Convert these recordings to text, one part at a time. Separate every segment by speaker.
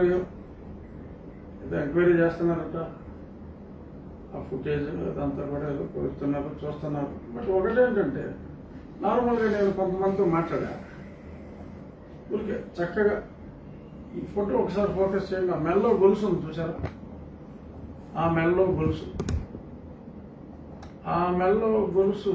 Speaker 1: Enquiry ఏదో enquiry చేస్తున్నారట ఆ ఫుటేజ్ అదంతా కూడా ఏదో కొలుస్తున్నారు చూస్తున్నారు బట్ ఒకటేంటంటే నార్మల్గా నేను కొంతమందితో మాట్లాడా ఊరికే చక్కగా ఈ ఫోటో ఒకసారి ఫోకస్ చేయండి ఆ మెల్లో గొలుసు ఉంది చూసారా ఆ మెల్లో గొలుసు ఆ మెల్లో గొలుసు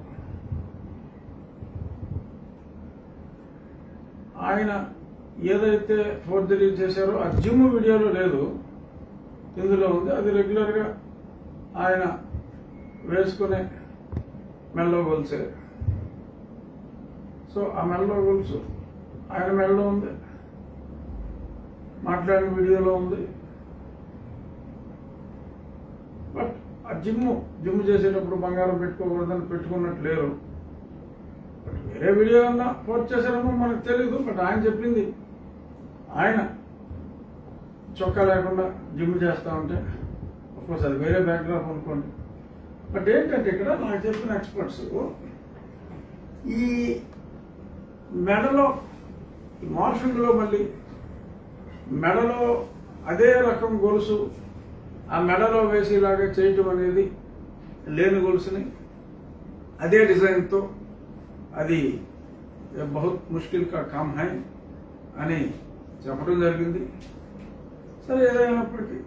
Speaker 1: ఆయన ఏదైతే ఫోర్జరీ చేశారో ఆ జిమ్ వీడియోలో లేదు ఇందులో ఉంది అది రెగ్యులర్గా ఆయన వేసుకునే మెల్లో గొలుసే సో ఆ మెల్లో గొలుసు ఆయన మెల్లో ఉంది మాట్లాడిన వీడియోలో ఉంది బట్ ఆ జిమ్ జిమ్ చేసేటప్పుడు బంగారం పెట్టుకోకూడదని పెట్టుకున్నట్టు లేరు బట్ వేరే వీడియో అన్నా పోస్ట్ చేశారేమో మనకు తెలియదు బట్ ఆయన చెప్పింది ఆయన చొక్కా లేకుండా జిమ్ చేస్తా ఉంటే కోర్స్ అది వేరే బ్యాక్గ్రౌండ్ అనుకోండి బట్ ఏంటంటే ఇక్కడ నాకు చెప్పిన ఎక్స్పర్ట్స్ ఈ మెడలో ఈ మార్ఫింగ్లో మళ్ళీ మెడలో అదే రకం గొలుసు ఆ మెడలో వేసేలాగా చేయటం అనేది లేని గొలుసుని అదే డిజైన్తో అది బహుత్ ముష్కిల్ కా కామ్ హై అని చెప్పడం జరిగింది సరే ఏదైనప్పటికీ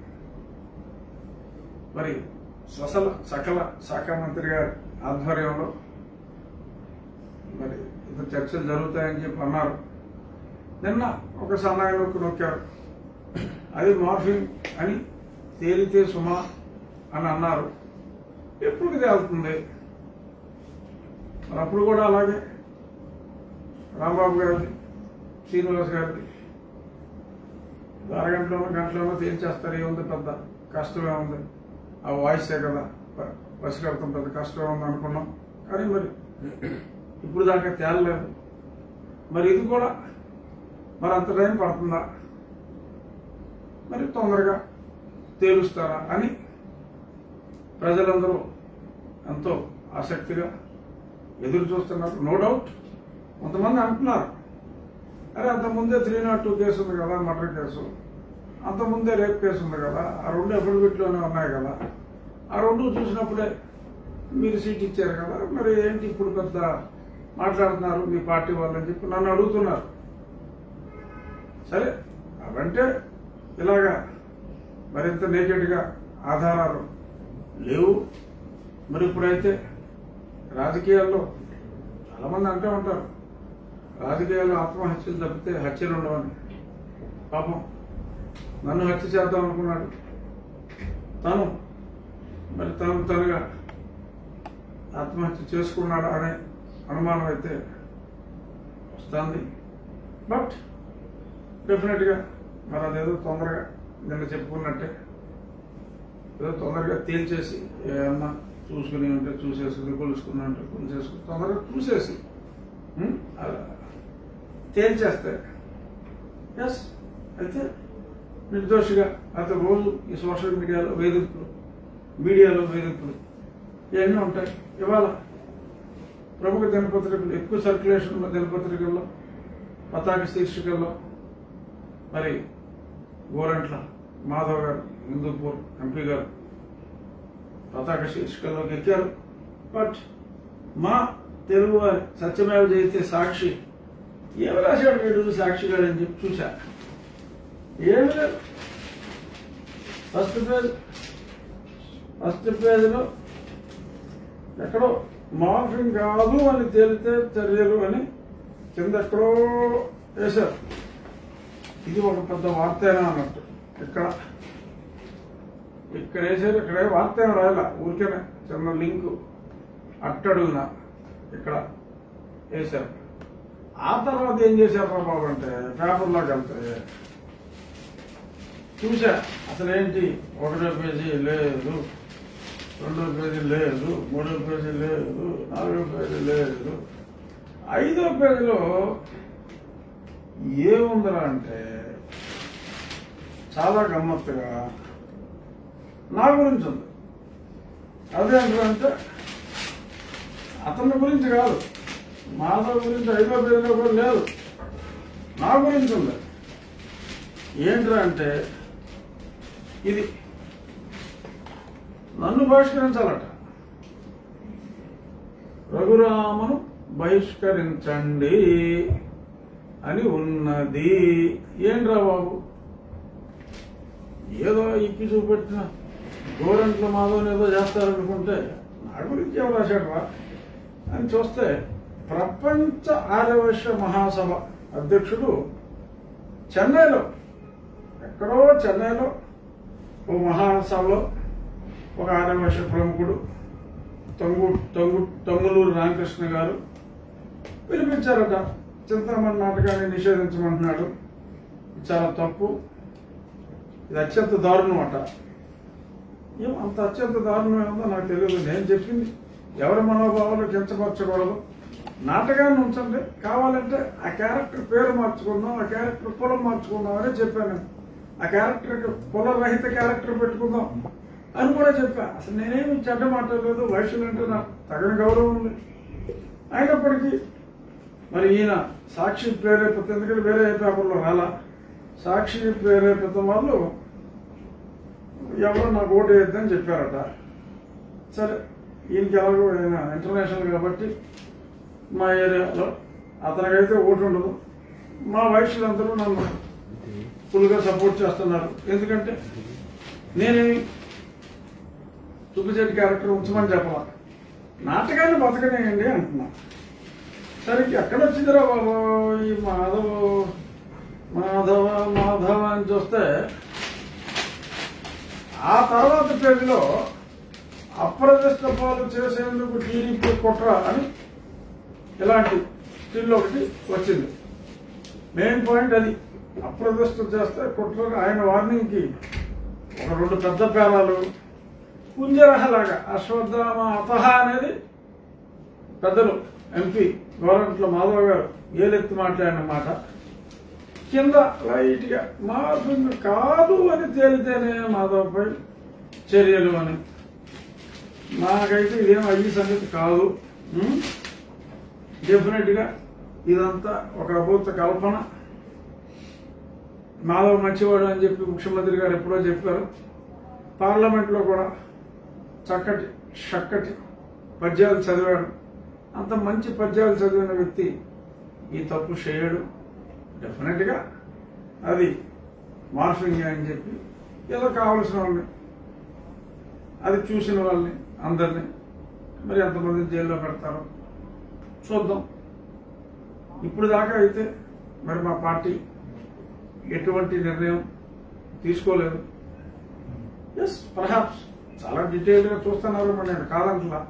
Speaker 1: మరి స్వసల సకల శాఖ మంత్రి గారి ఆధ్వర్యంలో మరి ఇద్దరు చర్చలు జరుగుతాయని చెప్పి అన్నారు నిన్న ఒక సన్నాయిలోకి నొక్కారు అది మార్ఫింగ్ అని తేలితే సుమా అని అన్నారు ఎప్పుడు తేలుతుంది మరి అప్పుడు కూడా అలాగే రాంబాబు గారిది శ్రీనివాస్ గారిది అరగంటలోనో గంటలోనో తేల్చేస్తారు ఏముంది పెద్ద కష్టమే ఉంది ఆ వాయిసే కదా ప- పసిగడతాం పెద్ద కష్టమే ఉంది అనుకున్నాం కానీ మరి ఇప్పుడు దాకా తేలలేదు మరి ఇది కూడా మరి అంత టైం పడుతుందా మరి తొందరగా తేలుస్తారా అని ప్రజలందరూ ఎంతో ఆసక్తిగా ఎదురు చూస్తున్నారు నో డౌట్ కొంతమంది అంటున్నారు అరే అంత ముందే త్రీ నాట్ టూ కేసు ఉంది కదా మర్డర్ కేసు అంత ముందే రేప్ కేసు ఉంది కదా ఆ రెండు అఫిడవిట్లోనే ఉన్నాయి కదా ఆ రెండు చూసినప్పుడే మీరు సీట్ ఇచ్చారు కదా మరి ఏంటి ఇప్పుడు పెద్ద మాట్లాడుతున్నారు మీ పార్టీ వాళ్ళని చెప్పి నన్ను అడుగుతున్నారు సరే అవంటే ఇలాగా మరింత నేకెడ్గా ఆధారాలు లేవు మరి ఇప్పుడైతే రాజకీయాల్లో చాలామంది అంటూ ఉంటారు రాజకీయాల్లో ఆత్మహత్యలు తప్పితే హత్యలు ఉండవని పాపం నన్ను హత్య చేద్దాం అనుకున్నాడు తను మరి తనకు తనుగా ఆత్మహత్య చేసుకున్నాడా అనే అనుమానం అయితే వస్తుంది బట్ డెఫినెట్గా మరి అదేదో తొందరగా నిన్న చెప్పుకున్నట్టే ఏదో తొందరగా తేల్చేసి ఏమన్నా చూసుకుని ఉంటే చూసేసి కొలుసుకుని ఉంటే కొలిసేసుకుని తొందరగా చూసేసి ఉం? అలా తేల్చేస్తే ఎస్ అయితే నిర్దోషిగా అతను రోజు ఈ సోషల్ మీడియాలో వేధింపులు మీడియాలో వేధింపులు ఇవన్నీ ఉంటాయి ఇవాళ ప్రముఖ దినపత్రికలు ఎక్కువ సర్క్యులేషన్ ఉన్న దినపత్రికల్లో పతాక శీర్షికల్లో మరి గోరంట్ల మాధవ్ గారు హిందూపూర్ ఎంపీ గారు పతాక శీర్షికల్లోకి ఎక్కారు బట్ మా తెలుగు వారి సత్యమేవ జయితే సాక్షి ఏమి రాశాడు వీడు సాక్షి గారు అని చెప్పి చూశా ఏమి లేదు ఫస్ట్ పేజ్ ఫస్ట్ పేజ్లో ఎక్కడో మార్ఫింగ్ కాదు అని తేలితే చర్యలు అని కింద ఎక్కడో వేశారు ఇది ఒక పెద్ద వార్తేనా అన్నట్టు ఇక్కడ ఇక్కడ వేసారు ఇక్కడ వార్త ఏం రాయాల ఊరికేనే చిన్న లింక్ అట్టడుగున ఇక్కడ వేశారు ఆ తర్వాత ఏం చేశారు రా బాబు అంటే పేపర్లోకి వెళ్తే చూసా అసలు ఏంటి ఒకటో పేజీ లేదు రెండో పేజీ లేదు మూడో పేజీ లేదు నాలుగో పేజీ లేదు ఐదో పేజీలో ఏముందిరా అంటే చాలా గమ్మత్తుగా నా గురించి ఉంది అదే అంటే అతని గురించి కాదు మాధవ్ గురించి ఐదో పేజీలో కూడా లేదు నా గురించి ఉంది ఏంట్రా అంటే ఇది నన్ను బహిష్కరించాలట రఘురామను బహిష్కరించండి అని ఉన్నది ఏంట్రా బాబు ఏదో ఇప్పి చూపెట్టిన గోరంట్ల మాధవన్ ఏదో చేస్తారనుకుంటే నా గురించి ఎవరు రాశాడరా అని చూస్తే ప్రపంచ ఆర్యవైశ్య మహాసభ అధ్యక్షుడు చెన్నైలో ఎక్కడో చెన్నైలో ఓ మహాసభలో ఒక ఆర్యవైశ్య ప్రముఖుడు తంగు తంగు తంగులూరు రామకృష్ణ గారు పిలిపించారట చింతామణి నాటకాన్ని నిషేధించమంటున్నాడు ఇది చాలా తప్పు ఇది అత్యంత దారుణం అట ఏం అంత అత్యంత దారుణం ఏమో నాకు తెలియదు నేను చెప్పింది ఎవరి మనోభావాలు కించపరచకూడదు నాటకాన్ని ఉంచండి కావాలంటే ఆ క్యారెక్టర్ పేరు మార్చుకుందాం ఆ క్యారెక్టర్ కులం మార్చుకుందాం అని చెప్పాను నేను. ఆ క్యారెక్టర్ కులరహిత క్యారెక్టర్ పెట్టుకుందాం అని కూడా చెప్పా అసలు నేనేమి చెడ్డ మాట్లాడలేదు వయసులు అంటే నాకు తగిన గౌరవం ఉంది అయినప్పటికీ మరి ఈయన సాక్షి ప్రేరేపిత ఎందుకంటే వేరే పేపర్లో రాలా సాక్షి ప్రేరేపిత వాళ్ళు ఎవరో నాకు ఓటు వేయద్దని చెప్పారట సరే ఈయనకి ఎలాగో ఆయన ఇంటర్నేషనల్ కాబట్టి మా ఏరియాలో అతనికైతే ఓటు ఉండదు మా వయసులందరూ నన్ను ఫుల్గా సపోర్ట్ చేస్తున్నారు ఎందుకంటే నేనేమి తుగ్గుచెట్టి క్యారెక్టర్ ఉంచమని చెప్పాల నాటకాన్ని బతకనేయండి అంటున్నా సరే ఎక్కడ వచ్చిందిరా బాబు ఈ మాధవ మాధవ మాధవ అని చూస్తే ఆ తర్వాత పేజీలో అప్రదిష్ట పాలు చేసేందుకు టీడీపీ కుట్ర అని ఇలాంటి స్టిల్ ఒకటి వచ్చింది మెయిన్ పాయింట్ అది అప్రదిష్ట చేస్తే కుట్ర ఆయన వార్నింగ్కి ఒక రెండు పెద్ద పేరాలు కుంజరహలాగా అశ్వత్థామ అతహ అనేది పెద్దలు ఎంపీ గవర్నమెంట్లో మాధవ్ గారు ఏలెత్తి మాట్లాడిన మాట కింద లైట్ గా మార్పింగ్ కాదు అని తేలితేనే మాధవ్పై చర్యలు అని నాకైతే ఇదేం అయ్యి సంగతి కాదు డెఫినెట్ గా ఇదంతా ఒక అభూత కల్పన మాధవ్ మంచివాడు అని చెప్పి ముఖ్యమంత్రి గారు ఎప్పుడో చెప్పారు పార్లమెంట్ లో కూడా చక్కటి చక్కటి పద్యాలు చదివాడు అంత మంచి పద్యాలు చదివిన వ్యక్తి ఈ తప్పు చేయడు డెఫినెట్ గా అది మార్ఫింగ్ అని చెప్పి ఏదో కావలసిన వాళ్ళని అది చూసిన వాళ్ళని అందరినీ మరి ఎంతమంది జైల్లో పెడతారో చూద్దాం ఇప్పుడు దాకా అయితే మరి మా పార్టీ ఎటువంటి నిర్ణయం తీసుకోలేదు ఎస్ పర్హాప్స్ చాలా డీటెయిల్ గా చూస్తున్నారు మరి నేను కాదంటలా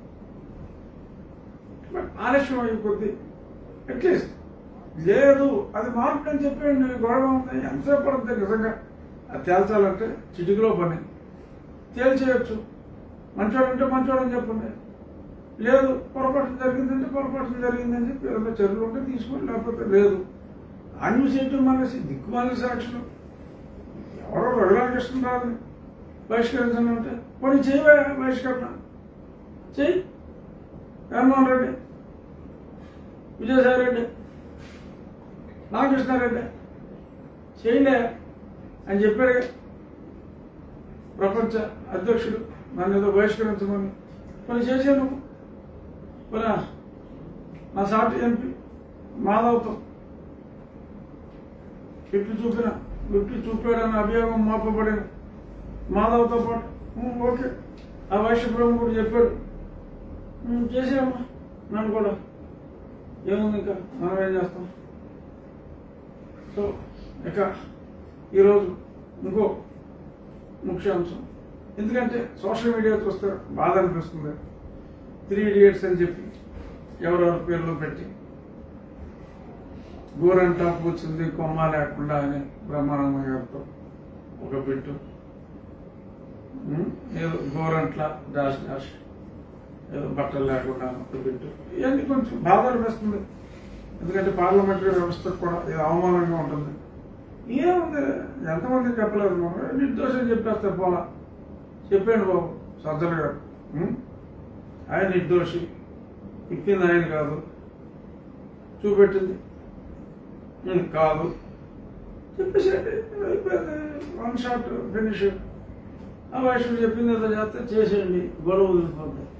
Speaker 1: బట్ ఆలస్యం అయిపోద్ది అట్లీస్ట్ లేదు అది మార్పు అని చెప్పి నేను గొడవ ఉంది ఎంతసేపు పడుతుంది నిజంగా అది తేల్చాలంటే చిటికలో పని తేల్చేయచ్చు మంచోడంటే మంచోడని చెప్పండి లేదు పొరపాటు జరిగిందంటే పొరపాటు జరిగిందని చెప్పి ఏదైనా చర్యలు ఉంటే తీసుకోండి లేకపోతే లేదు అన్యూ చేయటం మానేసి దిక్కుమాలి సాక్షులు ఎవరో రఘురామకృష్ణరావుని బహిష్కరించండి అంటే కొన్ని చేయవా బహిష్కరణ చెయ్యి జగన్మోహన్ రెడ్డి విజయసాయి రెడ్డి రామకృష్ణారెడ్డి చేయలే అని చెప్పాడు ప్రపంచ అధ్యక్షుడు నన్ను ఏదో బహిష్కరించమని కొన్ని చేశాను మరి నా సాటి ఎంపీ మాధవ్తో విప్పి చూపిన విప్పి చూపాడని అభియోగం మోపబడిన మాధవ్తో పాటు "ఉమ్, ఓకే ఆ వైశ్య ప్రముఖుడు చెప్పాడు "ఉమ్, చేసామా నన్ను కూడా ఏముంది ఇంకా మనం ఏం చేస్తాం సో ఇక ఈరోజు ఇంకో ముఖ్యాంశం ఎందుకంటే సోషల్ మీడియా చూస్తే బాధ అనిపిస్తుంది త్రీ ఇడియట్స్ అని చెప్పి ఎవరెవరి పేర్లు పెట్టి గోరంటా కూర్చుంది కొమ్మ లేకుండా అని బ్రహ్మానంద గారితో ఒక బిట్టు ఉమ్, ఏదో గోరంట్ల డాష్ డాష్ ఏదో బట్టలు లేకుండా ఒక బిట్టు ఇవన్నీ కొంచెం బాధ అనిపిస్తుంది ఎందుకంటే పార్లమెంటరీ వ్యవస్థకు కూడా ఇది అవమానంగా ఉంటుంది ఏముంది ఎంతమంది చెప్పలేదు మనం నిర్దోషం చెప్పేస్తే పోలా చెప్పాడు బాబు సజ్జల గారు ఉం? ఆయన నిర్దోషి ఇప్పింది ఆయన కాదు చూపెట్టింది ఉం, కాదు చెప్పేసేయండి అయిపోయింది వన్ షాట్ ఫినిష్ ఆ వైష్ణవి చెప్పింది ఏదో చేస్తే చేసేయండి గొడవ వదిలిపోతుంది